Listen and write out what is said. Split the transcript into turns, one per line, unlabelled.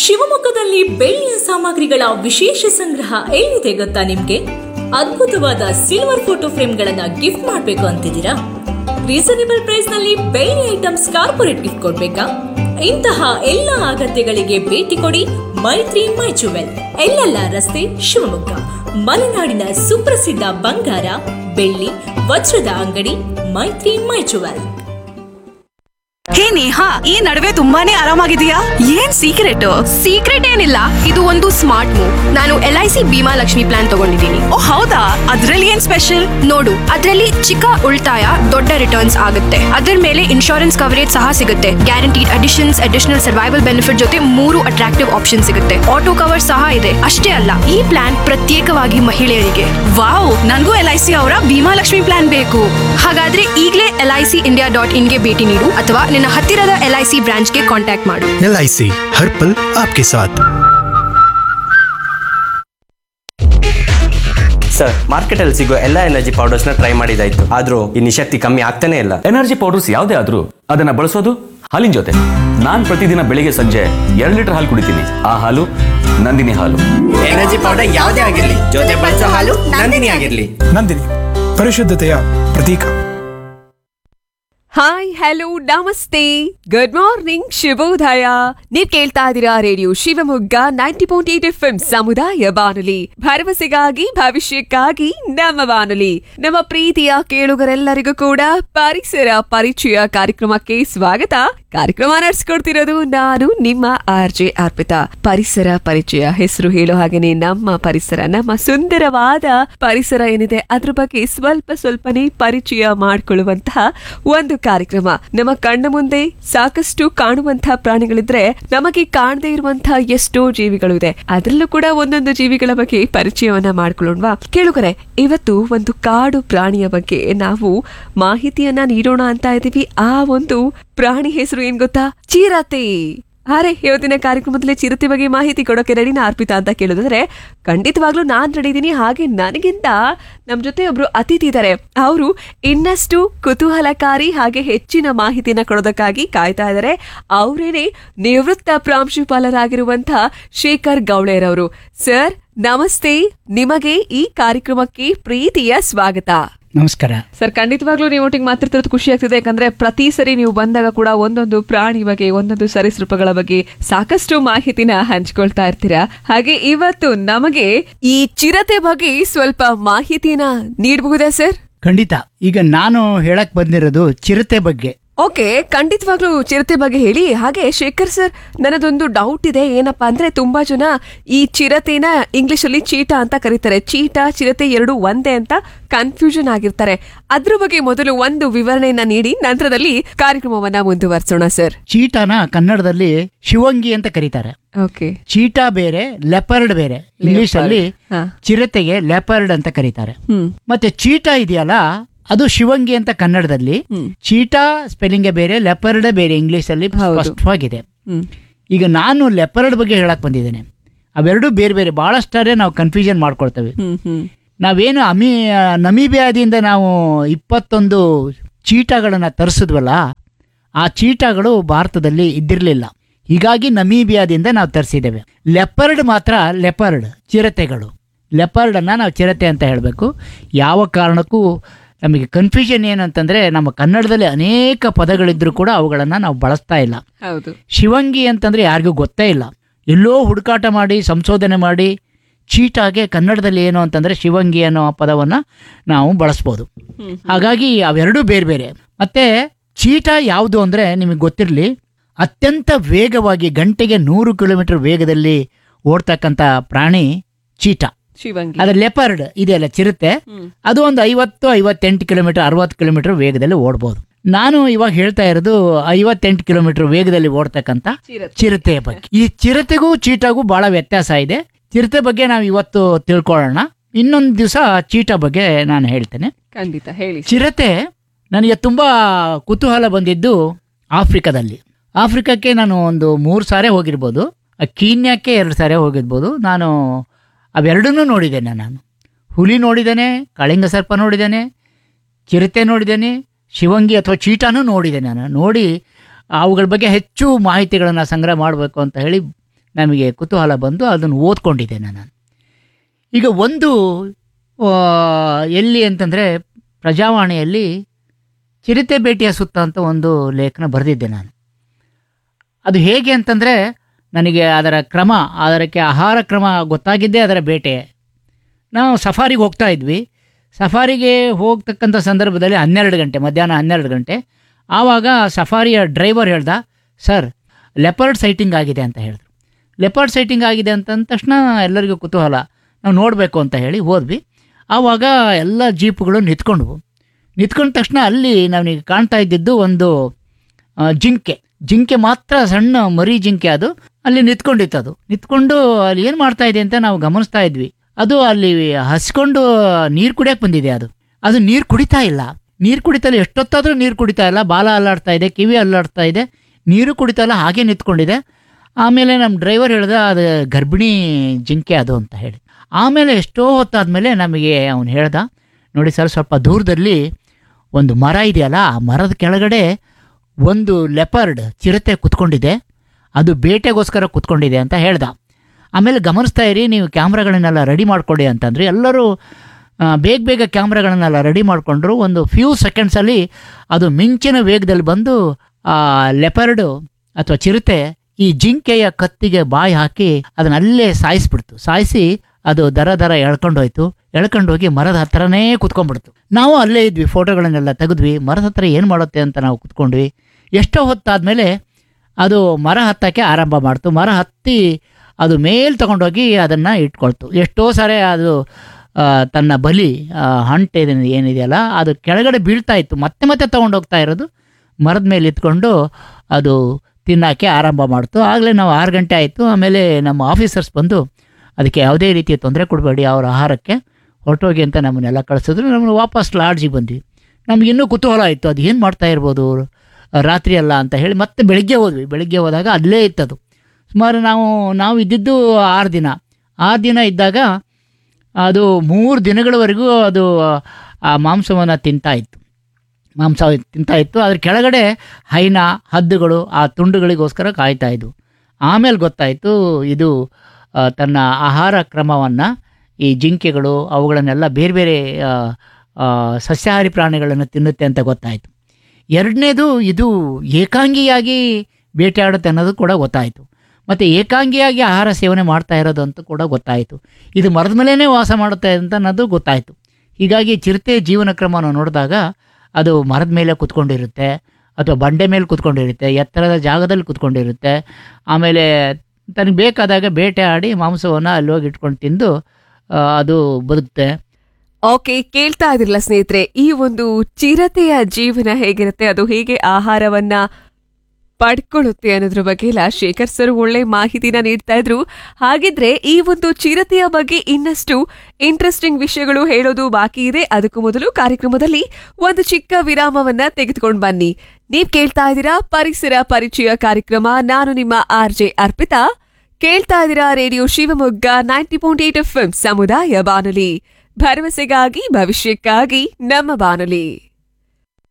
ಶಿವಮೊಗ್ಗದಲ್ಲಿ ಬೆಳ್ಳಿಯ ಸಾಮಗ್ರಿಗಳ ವಿಶೇಷ ಸಂಗ್ರಹ ಎಲ್ಲಿದೆ ಗೊತ್ತಾ ನಿಮ್ಗೆ ಅದ್ಭುತವಾದ ಸಿಲ್ವರ್ ಫೋಟೋ ಫ್ರೇಮ್ಗಳನ್ನ ಗಿಫ್ಟ್ ಮಾಡಬೇಕು ಅಂತಿದ್ದೀರಾ ರೀಸನೇಬಲ್ ಪ್ರೈಸ್ ನಲ್ಲಿ ಬೆಳ್ಳಿ ಐಟಮ್ಸ್ ಕಾರ್ಪೊರೇಟ್ ಗಿಫ್ಟ್ ಕೊಡ್ಬೇಕಾ ಇಂತಹ ಎಲ್ಲ ಅಗತ್ಯಗಳಿಗೆ ಭೇಟಿ ಕೊಡಿ ಮೈತ್ರಿ ಮೈ ಜುವೆಲ್ ಎಲ್ಲೆಲ್ಲ ರಸ್ತೆ ಶಿವಮೊಗ್ಗ ಮಲೆನಾಡಿನ ಸುಪ್ರಸಿದ್ಧ ಬಂಗಾರ ಬೆಳ್ಳಿ ವಜ್ರದ ಅಂಗಡಿ ಮೈತ್ರಿ ಮೈ ಜುವೆಲ್
ಹೇ ನೇಹಾ ಈ ನಡುವೆ ತುಂಬಾನೇ ಆರಾಮಾಗಿದೆಯಾ ಏನ್ ಸೀಕ್ರೆಟ್
ಸೀಕ್ರೆಟ್ ಏನಿಲ್ಲ ಇದು ಒಂದು ಸ್ಮಾರ್ಟ್ ಮೂವ್ ನಾನು L I C Bhima Lakshmi plan ತಗೊಂಡಿದ್ದೀನಿ
ಓ ಹೌದಾ ಅದ್ರಲ್ಲಿ ಏನ್ ಸ್ಪೆಷಲ್
ನೋಡು ಅದರಲ್ಲಿ ಚಿಕ್ಕ ಉಳಿತಾಯ ದೊಡ್ಡ ರಿಟರ್ನ್ಸ್ ಆಗುತ್ತೆ ಅದರ ಮೇಲೆ ಇನ್ಶೂರೆನ್ಸ್ ಕವರೇಜ್ ಸಹ ಸಿಗುತ್ತೆ guaranteed additions additional survival benefit ಜೊತೆ ಮೂರು ಅಟ್ರಾಕ್ಟಿವ್ ಆಪ್ಷನ್ ಸಿಗುತ್ತೆ ಆಟೋ ಕವರ್ ಸಹ ಇದೆ ಅಷ್ಟೇ ಅಲ್ಲ ಈ ಪ್ಲಾನ್ ಪ್ರತ್ಯೇಕವಾಗಿ ಮಹಿಳೆಯರಿಗೆ
ವಾವ್ ನನ್ಗೂ ಎಲ್ ಐ ಸಿ ಅವರ ಭೀಮಾ ಲಕ್ಷ್ಮಿ ಪ್ಲಾನ್ ಬೇಕು
ಹಾಗಾದ್ರೆ ಈಗಲೇ L I C India dot ಇನ್ಗೆ ಭೇಟಿ ನೀಡು ಅಥವಾ ನಿನ್ನ ಹತ್ತಿರದ ಎಲ್ ಐ ಸಿ ಬ್ರಾಂಚ್ಗೆ ಕಾಂಟ್ಯಾಕ್ಟ್ ಮಾಡು
एल आई सी हर पल आपके साथ
ಸರ್ ಮಾರ್ಕೆಟಲ್ಲಿ ಸಿಗೋ ಎಲ್ಲ ಎನರ್ಜಿ ಪೌಡರ್ಸ್ನ ಟ್ರೈ ಮಾಡಿದಾಯ್ತು ಆದ್ರೂ ಈ ನಿಶಕ್ತಿ ಕಮ್ಮಿ ಆಗ್ತಾನೆ ಇಲ್ಲ
ಎನರ್ಜಿ ಪೌಡರ್ಸ್ ಯಾವುದೇ ಆದ್ರೂ ಅದನ್ನ ಬಳಸೋದು ಹಾಲಿನ ಜೊತೆ ನಾನ್ ಪ್ರತಿದಿನ ಬೆಳಿಗ್ಗೆ ಸಂಜೆ ಎರಡು ಲೀಟರ್ ಹಾಲು ಕುಡಿತೀನಿ ಆ ಹಾಲು ನಂದಿನಿ ಹಾಲು
ಎನರ್ಜಿ ಪೌಡರ್ ಯಾವುದೇ ಆಗಿರ್ಲಿ ಜೊತೆ ಬಳಸೋ ಹಾಲು ನಂದಿನಿ ಆಗಿರ್ಲಿ
ನಂದಿನಿ ಪರಿಶುದ್ಧತೆಯ ಪ್ರತೀಕ
ಹಾಯ್ ಹಲೋ ನಮಸ್ತೆ ಗುಡ್ ಮಾರ್ನಿಂಗ್ ಶುಭೋದಯ ನೀವ್ ಕೇಳ್ತಾ ಇದ್ದೀರಾ radio Shivamogga ninety point eight F ಸಮುದಾಯ ಬಾನುಲಿ ಭರವಸೆಗಾಗಿ ಭವಿಷ್ಯಕ್ಕಾಗಿ ನಮ್ಮ ಬಾನುಲಿ ನಮ್ಮ ಪ್ರೀತಿಯ ಕೇಳುಗರೆಲ್ಲರಿಗೂ ಕೂಡ ಪರಿಸರ ಪರಿಚಯ ಕಾರ್ಯಕ್ರಮಕ್ಕೆ ಸ್ವಾಗತ ಕಾರ್ಯಕ್ರಮ ನಡೆಸ್ಕೊಡ್ತಿರೋದು ನಾನು ನಿಮ್ಮ ಆರ್ ಜೆ ಅರ್ಪಿತಾ ಪರಿಸರ ಪರಿಚಯ ಹೆಸರು ಹೇಳೋ ಹಾಗೇನೆ ನಮ್ಮ ಪರಿಸರ ನಮ್ಮ ಸುಂದರವಾದ ಪರಿಸರ ಏನಿದೆ ಅದ್ರ ಬಗ್ಗೆ ಸ್ವಲ್ಪ ಸ್ವಲ್ಪನೇ ಪರಿಚಯ ಮಾಡಿಕೊಳ್ಳುವಂತಹ ಒಂದು ಕಾರ್ಯಕ್ರಮ ನಮ್ಮ ಕಣ್ಣ ಮುಂದೆ ಸಾಕಷ್ಟು ಕಾಣುವಂತಹ ಪ್ರಾಣಿಗಳಿದ್ರೆ ನಮಗೆ ಕಾಣದೇ ಇರುವಂತಹ ಎಷ್ಟೋ ಜೀವಿಗಳು ಇದೆ ಅದರಲ್ಲೂ ಕೂಡ ಒಂದೊಂದು ಜೀವಿಗಳ ಬಗ್ಗೆ ಪರಿಚಯವನ್ನ ಮಾಡ್ಕೊಳ್ಳೋಣವಾ ಕೇಳುಗರೆ ಇವತ್ತು ಒಂದು ಕಾಡು ಪ್ರಾಣಿಯ ಬಗ್ಗೆ ನಾವು ಮಾಹಿತಿಯನ್ನ ನೀಡೋಣ ಅಂತ ಇದೀವಿ ಆ ಒಂದು ಪ್ರಾಣಿ ಹೆಸರು ಏನ್ ಗೊತ್ತಾ ಚಿರತೆ ಅರೆ ಇವತ್ತಿನ ಕಾರ್ಯಕ್ರಮದಲ್ಲಿ ಚಿರತೆ ಬಗ್ಗೆ ಮಾಹಿತಿ ಕೊಡೋಕೆ ರೆಡಿನ ಅರ್ಪಿತಾ ಅಂತ ಕೇಳಿದ್ರೆ ಖಂಡಿತವಾಗ್ಲೂ ನಾನ್ ರೆಡಿದ್ದೀನಿ ಹಾಗೆ ನನಗಿಂತ ನಮ್ ಜೊತೆ ಒಬ್ರು ಅತಿಥಿ ಇದ್ದಾರೆ ಅವರು ಇನ್ನಷ್ಟು ಕುತೂಹಲಕಾರಿ ಹಾಗೆ ಹೆಚ್ಚಿನ ಮಾಹಿತಿನ ಕೊಡೋದಕ್ಕಾಗಿ ಕಾಯ್ತಾ ಇದ್ದಾರೆ ಅವರೇನೆ ನಿವೃತ್ತ ಪ್ರಾಂಶುಪಾಲರಾಗಿರುವಂತಹ ಶೇಖರ್ ಗೌಳೇರವರು ಸರ್ ನಮಸ್ತೆ ನಿಮಗೆ ಈ ಕಾರ್ಯಕ್ರಮಕ್ಕೆ ಪ್ರೀತಿಯ ಸ್ವಾಗತ
ನಮಸ್ಕಾರ
ಸರ್ ಖಂಡಿತವಾಗ್ಲೂ ನೀವು ಒಟ್ಟಿಗೆ ಮಾತಾಡ್ತಿರೋದು ಖುಷಿ ಆಗ್ತಿದೆ ಯಾಕಂದ್ರೆ ಪ್ರತಿ ಸರಿ ನೀವು ಬಂದಾಗ ಕೂಡ ಒಂದೊಂದು ಪ್ರಾಣಿ ಬಗ್ಗೆ ಒಂದೊಂದು ಸರೀಸೃಪಗಳ ಬಗ್ಗೆ ಸಾಕಷ್ಟು ಮಾಹಿತಿನ ಹಂಚ್ಕೊಳ್ತಾ ಇರ್ತೀರಾ ಹಾಗೆ ಇವತ್ತು ನಮಗೆ ಈ ಚಿರತೆ ಬಗ್ಗೆ ಸ್ವಲ್ಪ ಮಾಹಿತಿನ ನೀಡಬಹುದಾ ಸರ್
ಖಂಡಿತ ಈಗ ನಾನು ಹೇಳಕ್ ಬಂದಿರೋದು ಚಿರತೆ ಬಗ್ಗೆ
ಓಕೆ ಖಂಡಿತವಾಗ್ಲೂ ಚಿರತೆ ಬಗ್ಗೆ ಹೇಳಿ ಹಾಗೆ ಶೇಖರ್ ಸರ್ ನನ್ನದೊಂದು ಡೌಟ್ ಇದೆ ಏನಪ್ಪಾ ಅಂದ್ರೆ ತುಂಬಾ ಜನ ಈ ಚಿರತೆನ ಇಂಗ್ಲಿಷ್ ಅಲ್ಲಿ ಚೀಟ ಅಂತ ಕರೀತಾರೆ ಚೀಟ ಚಿರತೆ ಎರಡು ಒಂದೇ ಅಂತ ಕನ್ಫ್ಯೂಷನ್ ಆಗಿರ್ತಾರೆ ಅದ್ರ ಬಗ್ಗೆ ಮೊದಲು ಒಂದು ವಿವರಣೆಯನ್ನ ನೀಡಿ ನಂತರದಲ್ಲಿ ಕಾರ್ಯಕ್ರಮವನ್ನ ಮುಂದುವರಿಸೋಣ ಸರ್
ಚೀಟಾನ ಕನ್ನಡದಲ್ಲಿ ಶಿವಂಗಿ ಅಂತ ಕರೀತಾರೆ
ಓಕೆ
ಚೀಟಾ ಬೇರೆ ಲೆಪರ್ಡ್ ಬೇರೆ ಇಂಗ್ಲಿಷ್ ಅಲ್ಲಿ
ಹಾ.
ಚಿರತೆಗೆ ಲೆಪರ್ಡ್ ಅಂತ ಕರೀತಾರೆ
ಹ್ಮ್
ಮತ್ತೆ ಚೀಟಾ ಇದೆಯಲ್ಲ ಅದು ಶಿವಂಗಿ ಅಂತ ಕನ್ನಡದಲ್ಲಿ ಚೀಟಾ ಸ್ಪೆಲ್ಲಿಂಗ್ ಬೇರೆ ಲೆಪರ್ಡ್ ಬೇರೆ ಇಂಗ್ಲಿಷ್ ಅಲ್ಲಿ
ಹೌದು.
ಸ್ಪಷ್ಟವಾಗಿದೆ
ಹ್ಮ್
ಈಗ ನಾನು ಲೆಪರ್ಡ್ ಬಗ್ಗೆ ಹೇಳಕ್ ಬಂದಿದ್ದೇನೆ ಅವೆರಡು ಬೇರೆ ಬೇರೆ ಬಹಳಷ್ಟರೇ ನಾವು ಕನ್ಫ್ಯೂಷನ್ ಮಾಡ್ಕೊಳ್ತೇವೆ
ಹ್ಮ್ ಹ್ಮ್
ನಾವೇನು ಅಮಿ ನಮೀಬಿಯಾದಿಂದ ನಾವು ಇಪ್ಪತ್ತೊಂದು ಚೀಟಾಗಳನ್ನು ತರಿಸಿದ್ವಲ್ಲ ಆ ಚೀಟಾಗಳು ಭಾರತದಲ್ಲಿ ಇದ್ದಿರಲಿಲ್ಲ ಹೀಗಾಗಿ ನಮೀಬಿಯಾದಿಂದ ನಾವು ತರಿಸಿದ್ದೇವೆ ಲೆಪರ್ಡ್ ಮಾತ್ರ ಲೆಪರ್ಡ್ ಚಿರತೆಗಳು ಲೆಪರ್ಡನ್ನು ನಾವು ಚಿರತೆ ಅಂತ ಹೇಳಬೇಕು ಯಾವ ಕಾರಣಕ್ಕೂ ನಮಗೆ ಕನ್ಫ್ಯೂಷನ್ ಏನಂತಂದರೆ ನಮ್ಮ ಕನ್ನಡದಲ್ಲಿ ಅನೇಕ ಪದಗಳಿದ್ರೂ ಕೂಡ ಅವುಗಳನ್ನು ನಾವು ಬಳಸ್ತಾ ಇಲ್ಲ
ಹೌದು
ಶಿವಂಗಿ ಅಂತಂದ್ರೆ ಯಾರಿಗೂ ಗೊತ್ತೇ ಇಲ್ಲ ಎಲ್ಲೋ ಹುಡುಕಾಟ ಮಾಡಿ ಸಂಶೋಧನೆ ಮಾಡಿ ಚೀಟಾಗೆ ಕನ್ನಡದಲ್ಲಿ ಏನು ಅಂತಂದ್ರೆ ಶಿವಂಗಿ ಅನ್ನೋ ಪದವನ್ನು ನಾವು ಬಳಸ್ಬೋದು ಹಾಗಾಗಿ ಅವೆರಡೂ ಬೇರೆ ಬೇರೆ ಮತ್ತೆ ಚೀಟ ಯಾವುದು ಅಂದರೆ ನಿಮಗೆ ಗೊತ್ತಿರಲಿ ಅತ್ಯಂತ ವೇಗವಾಗಿ ಗಂಟೆಗೆ ನೂರು ಕಿಲೋಮೀಟರ್ ವೇಗದಲ್ಲಿ ಓಡ್ತಕ್ಕಂಥ ಪ್ರಾಣಿ ಚೀಟ
ಶಿವಂಗಿ
ಅದ್ರ ಲೆಪರ್ಡ್ ಇದೆಯಲ್ಲ ಚಿರತೆ ಅದು ಒಂದು ಐವತ್ತು ಐವತ್ತೆಂಟು ಕಿಲೋಮೀಟರ್ ಅರವತ್ತು ಕಿಲೋಮೀಟರ್ ವೇಗದಲ್ಲಿ ಓಡ್ಬೋದು ನಾನು ಇವಾಗ ಹೇಳ್ತಾ ಇರೋದು ಐವತ್ತೆಂಟು ಕಿಲೋಮೀಟರ್ ವೇಗದಲ್ಲಿ ಓಡ್ತಕ್ಕಂಥ
ಚಿರತೆ.
ಚಿರತೆಯ ಬಗ್ಗೆ ಈ ಚಿರತೆಗೂ ಚೀಟಾಗೂ ಬಹಳ ವ್ಯತ್ಯಾಸ ಇದೆ ಚಿರತೆ ಬಗ್ಗೆ ನಾವು ಇವತ್ತು ತಿಳ್ಕೊಳ್ಳೋಣ ಇನ್ನೊಂದು ದಿವಸ ಚೀಟ ಬಗ್ಗೆ ನಾನು ಹೇಳ್ತೇನೆ
ಖಂಡಿತ ಹೇಳಿ
ಚಿರತೆ ನನಗೆ ತುಂಬ ಕುತೂಹಲ ಬಂದಿದ್ದು ಆಫ್ರಿಕಾದಲ್ಲಿ ಆಫ್ರಿಕಕ್ಕೆ ನಾನು ಒಂದು ಮೂರು ಸಾರಿ ಹೋಗಿರ್ಬೋದು ಆ ಕೀನ್ಯಾಕ್ಕೆ ಎರಡು ಸಾರಿ ಹೋಗಿರ್ಬೋದು ನಾನು ಅವೆರಡನ್ನೂ ನೋಡಿದ್ದೇನೆ ನಾನು ಹುಲಿ ನೋಡಿದ್ದೇನೆ ಕಳಿಂಗ ಸರ್ಪ ನೋಡಿದ್ದೇನೆ ಚಿರತೆ ನೋಡಿದ್ದೇನೆ ಶಿವಂಗಿ ಅಥವಾ ಚೀಟಾನೂ ನೋಡಿದ್ದೇನೆ ನಾನು ನೋಡಿ ಅವುಗಳ ಬಗ್ಗೆ ಹೆಚ್ಚು ಮಾಹಿತಿಗಳನ್ನು ಸಂಗ್ರಹ ಮಾಡಬೇಕು ಅಂತ ಹೇಳಿ ನಮಗೆ ಕುತೂಹಲ ಬಂದು ಅದನ್ನು ಓದ್ಕೊಂಡಿದ್ದೇನೆ ನಾನು ಈಗ ಒಂದು ಆ, ಎಲ್ಲಿ ಅಂತಂದರೆ ಪ್ರಜಾವಾಣಿಯಲ್ಲಿ ಚಿರತೆ ಭೇಟಿಯ ಸುತ್ತ ಅಂತ ಒಂದು ಲೇಖನ ಬರೆದಿದ್ದೆ ನಾನು ಅದು ಹೇಗೆ ಅಂತಂದರೆ ನನಗೆ ಅದರ ಕ್ರಮ ಅದಕ್ಕೆ ಆಹಾರ ಕ್ರಮ ಗೊತ್ತಾಗಿದ್ದೇ ಅದರ ಬೇಟೆ ನಾವು ಸಫಾರಿಗೆ ಹೋಗ್ತಾ ಇದ್ವಿ ಸಫಾರಿಗೆ ಹೋಗ್ತಕ್ಕಂಥ ಸಂದರ್ಭದಲ್ಲಿ ಹನ್ನೆರಡು ಗಂಟೆ ಮಧ್ಯಾಹ್ನ ಹನ್ನೆರಡು ಗಂಟೆ ಆವಾಗ ಸಫಾರಿಯ ಡ್ರೈವರ್ ಹೇಳ್ದ ಸರ್ ಲೆಪರ್ಡ್ ಸೈಟಿಂಗ್ ಆಗಿದೆ ಅಂತ ಹೇಳಿದ್ರು ಲೆಪರ್ಡ್ ಸೈಟಿಂಗ್ ಆಗಿದೆ ಅಂತ ಅಂದ ತಕ್ಷಣ ಎಲ್ಲರಿಗೂ ಕುತೂಹಲ ನಾವು ನೋಡಬೇಕು ಅಂತ ಹೇಳಿ ಹೋದ್ವಿ ಆವಾಗ ಎಲ್ಲ ಜೀಪುಗಳು ನಿಂತ್ಕೊಂಡ್ವು ನಿಂತ್ಕೊಂಡ ತಕ್ಷಣ ಅಲ್ಲಿ ನಮಗೆ ಕಾಣ್ತಾ ಇದ್ದಿದ್ದು ಒಂದು ಆ, ಜಿಂಕೆ ಜಿಂಕೆ ಮಾತ್ರ ಸಣ್ಣ ಮರಿ ಜಿಂಕೆ ಅದು ಅಲ್ಲಿ ನಿಂತ್ಕೊಂಡಿತ್ತು ಅದು ನಿಂತ್ಕೊಂಡು ಅಲ್ಲಿ ಏನು ಮಾಡ್ತಾ ಇದೆ ಅಂತ ನಾವು ಗಮನಿಸ್ತಾ ಇದ್ವಿ ಅದು ಅಲ್ಲಿ ಹಸ್ಕೊಂಡು ನೀರು ಕುಡಿಯಕ್ಕೆ ಬಂದಿದೆ ಅದು ಅದು ನೀರು ಕುಡಿತಾ ಇಲ್ಲ ನೀರು ಕುಡಿತಾ ಇಲ್ಲ ಎಷ್ಟೊತ್ತಾದರೂ ನೀರು ಕುಡಿತಾ ಇಲ್ಲ ಬಾಲ ಅಲ್ಲಾಡ್ತಾ ಇದೆ ಕಿವಿ ಅಲ್ಲಾಡ್ತಾ ಇದೆ ನೀರು ಕುಡಿತಾ ಇಲ್ಲ ಹಾಗೆ ನಿಂತ್ಕೊಂಡಿದೆ ಆಮೇಲೆ ನಮ್ಮ ಡ್ರೈವರ್ ಹೇಳ್ದ ಅದು ಗರ್ಭಿಣಿ ಜಿಂಕೆ ಅದು ಅಂತ ಹೇಳಿ ಆಮೇಲೆ ಎಷ್ಟೋ ಹೊತ್ತಾದಮೇಲೆ ನಮಗೆ ಅವನು ಹೇಳ್ದ ನೋಡಿ ಸರ್ ಸ್ವಲ್ಪ ದೂರದಲ್ಲಿ ಒಂದು ಮರ ಇದೆಯಲ್ಲ ಆ ಮರದ ಕೆಳಗಡೆ ಒಂದು ಲೆಪರ್ಡ್ ಚಿರತೆ ಕುತ್ಕೊಂಡಿದೆ ಅದು ಬೇಟೆಗೋಸ್ಕರ ಕುತ್ಕೊಂಡಿದೆ ಅಂತ ಹೇಳ್ದ ಆಮೇಲೆ ಗಮನಿಸ್ತಾ ಇರಿ ನೀವು ಕ್ಯಾಮ್ರಾಗಳನ್ನೆಲ್ಲ ರೆಡಿ ಮಾಡ್ಕೊಳ್ಳಿ ಅಂತಂದ್ರೆ ಎಲ್ಲರೂ ಆ, ಬೇಗ ಬೇಗ ಕ್ಯಾಮ್ರಾಗಳನ್ನೆಲ್ಲ ರೆಡಿ ಮಾಡಿಕೊಂಡ್ರು ಒಂದು ಫ್ಯೂ ಸೆಕೆಂಡ್ಸಲ್ಲಿ ಅದು ಮಿಂಚಿನ ವೇಗದಲ್ಲಿ ಬಂದು ಆ ಲೆಪರ್ಡು ಅಥವಾ ಚಿರತೆ ಈ ಜಿಂಕೆಯ ಕತ್ತಿಗೆ ಬಾಯಿ ಹಾಕಿ ಅದನ್ನ ಅಲ್ಲೇ ಸಾಯಿಸ್ಬಿಡ್ತು ಸಾಯಿಸಿ ಅದು ದರ ದರ ಎಳ್ಕೊಂಡೋಯ್ತು ಎಳ್ಕೊಂಡೋಗಿ ಮರದ ಹತ್ರನೇ ಕುತ್ಕೊಂಡ್ಬಿಡ್ತು ನಾವು ಅಲ್ಲೇ ಇದ್ವಿ ಫೋಟೋಗಳನ್ನೆಲ್ಲ ತೆಗೆದ್ವಿ ಮರದ ಹತ್ರ ಏನು ಮಾಡುತ್ತೆ ಅಂತ ನಾವು ಕುತ್ಕೊಂಡ್ವಿ ಎಷ್ಟೋ ಹೊತ್ತಾದ್ಮೇಲೆ ಅದು ಮರ ಹತ್ತಕ್ಕೆ ಆರಂಭ ಮಾಡ್ತು ಮರ ಹತ್ತಿ ಅದು ಮೇಲ್ ತಗೊಂಡೋಗಿ ಅದನ್ನು ಇಟ್ಕೊಳ್ತು ಎಷ್ಟೋ ಸಾರಿ ಅದು ಆ, ತನ್ನ ಬಲಿ ಆ, ಹಂಟೆ ಏನ್- ಏನಿದೆಯಲ್ಲ ಅದು ಕೆಳಗಡೆ ಬೀಳ್ತಾ ಇತ್ತು ಮತ್ತೆ ಮತ್ತೆ ತೊಗೊಂಡೋಗ್ತಾ ಇರೋದು ಮರದ ಮೇಲೆ ಇತ್ಕೊಂಡು ಅದು ತಿನ್ನೋಕ್ಕೆ ಆರಂಭ ಮಾಡ್ತು ಆಗಲೇ ನಾವು ಆರು ಗಂಟೆ ಆಯಿತು ಆಮೇಲೆ ನಮ್ಮ ಆಫೀಸರ್ಸ್ ಬಂದು ಅದಕ್ಕೆ ಯಾವುದೇ ರೀತಿಯ ತೊಂದರೆ ಕೊಡಬೇಡಿ ಅವ್ರ ಆಹಾರಕ್ಕೆ ಹೊರಟೋಗಿ ಅಂತ ನಮ್ಮನ್ನೆಲ್ಲ ಕಳಿಸಿದ್ರು ನಮ್ಮನ್ನು ವಾಪಸ್ ಲಾಡ್ಜಿಗೆ ಬಂದ್ವಿ ನಮ್ಗೆ ಇನ್ನೂ ಕುತೂಹಲ ಇತ್ತು ಅದು ಏನು ಮಾಡ್ತಾ ಇರ್ಬೋದು ರಾತ್ರಿ ಅಲ್ಲ ಅಂತ ಹೇಳಿ ಮತ್ತೆ ಬೆಳಿಗ್ಗೆ ಹೋದ್ವಿ ಬೆಳಿಗ್ಗೆ ಹೋದಾಗ ಅಲ್ಲೇ ಇತ್ತದು ಸುಮಾರು ನಾವು ನಾವು ಇದ್ದಿದ್ದು ಆರು ದಿನ ಆರು ದಿನ ಇದ್ದಾಗ ಅದು ಮೂರು ದಿನಗಳವರೆಗೂ ಅದು ಆ ಮಾಂಸವನ್ನು ತಿಂತಾ ಇತ್ತು ಮಾಂಸ ತಿಂತಾ ಇತ್ತು ಅದ್ರ ಕೆಳಗಡೆ ಹೈನ ಹದ್ದುಗಳು ಆ ತುಂಡುಗಳಿಗೋಸ್ಕರ ಕಾಯ್ತಾ ಇದ್ವು ಆಮೇಲೆ ಗೊತ್ತಾಯಿತು ಇದು ಆ, ತನ್ನ ಆಹಾರ ಕ್ರಮವನ್ನು ಈ ಜಿಂಕೆಗಳು ಅವುಗಳನ್ನೆಲ್ಲ ಬೇರೆ ಬೇರೆ ಆ, ಆ, ಸಸ್ಯಾಹಾರಿ ಪ್ರಾಣಿಗಳನ್ನು ತಿನ್ನುತ್ತೆ ಅಂತ ಗೊತ್ತಾಯಿತು ಎರಡನೇದು ಇದು ಏಕಾಂಗಿಯಾಗಿ ಬೇಟೆಯಾಡುತ್ತೆ ಅನ್ನೋದು ಕೂಡ ಗೊತ್ತಾಯಿತು ಮತ್ತು ಏಕಾಂಗಿಯಾಗಿ ಆಹಾರ ಸೇವನೆ ಮಾಡ್ತಾ ಇರೋದು ಅಂತ ಕೂಡ ಗೊತ್ತಾಯಿತು ಇದು ಮರದ ಮೇಲೇ ವಾಸ ಮಾಡುತ್ತೆ ಅಂತ ಅನ್ನೋದು ಗೊತ್ತಾಯಿತು ಹೀಗಾಗಿ ಚಿರತೆ ಜೀವನ ಕ್ರಮವನ್ನು ನೋಡಿದಾಗ ಅದು ಮರದ ಮೇಲೆ ಕುತ್ಕೊಂಡಿರುತ್ತೆ ಅಥವಾ ಬಂಡೆ ಮೇಲೆ ಕುತ್ಕೊಂಡಿರುತ್ತೆ ಎತ್ತರದ ಜಾಗದಲ್ಲಿ ಕುತ್ಕೊಂಡಿರುತ್ತೆ ಆಮೇಲೆ ತನಗೆ ಬೇಕಾದಾಗ ಬೇಟೆ ಆಡಿ ಮಾಂಸವನ್ನು ಅಲ್ಲಿ ಹೋಗಿ ಇಟ್ಕೊಂಡು ತಿಂದು ಆ, ಅದು ಬದುಕುತ್ತೆ
ಓಕೆ ಕೇಳ್ತಾ ಇದ್ರಲ್ಲ ಸ್ನೇಹಿತರೆ ಈ ಒಂದು ಚಿರತೆಯ ಜೀವನ ಹೇಗಿರುತ್ತೆ ಅದು ಹೇಗೆ ಆಹಾರವನ್ನ ಪಡ್ಕೊಳ್ಳುತ್ತೆ ಅನ್ನೋದ್ರ ಬಗ್ಗೆ ಎಲ್ಲ ಶೇಖರ್ ಸರ್ ಒಳ್ಳೆ ಮಾಹಿತಿನ ನೀಡ್ತಾ ಇದ್ರು ಹಾಗಿದ್ರೆ ಈ ಒಂದು ಚಿರತೆಯ ಬಗ್ಗೆ ಇನ್ನಷ್ಟು ಇಂಟ್ರೆಸ್ಟಿಂಗ್ ವಿಷಯಗಳು ಹೇಳೋದು ಬಾಕಿ ಇದೆ ಅದಕ್ಕೂ ಮೊದಲು ಕಾರ್ಯಕ್ರಮದಲ್ಲಿ ಒಂದು ಚಿಕ್ಕ ವಿರಾಮವನ್ನ ತೆಗೆದುಕೊಂಡು ಬನ್ನಿ ನೀವ್ ಕೇಳ್ತಾ ಇದ್ದೀರಾ ಪರಿಸರ ಪರಿಚಯ ಕಾರ್ಯಕ್ರಮ ನಾನು ನಿಮ್ಮ ಆರ್ ಜೆ ಅರ್ಪಿತಾ ಕೇಳ್ತಾ ಇದ್ದೀರಾ radio Shivamogga ninety point eight F ಸಮುದಾಯ ಬಾನುಲಿ ಭರವಸೆಗಾಗಿ ಭವಿಷ್ಯಕ್ಕಾಗಿ ನಮ್ಮ ಬಾನುಲಿ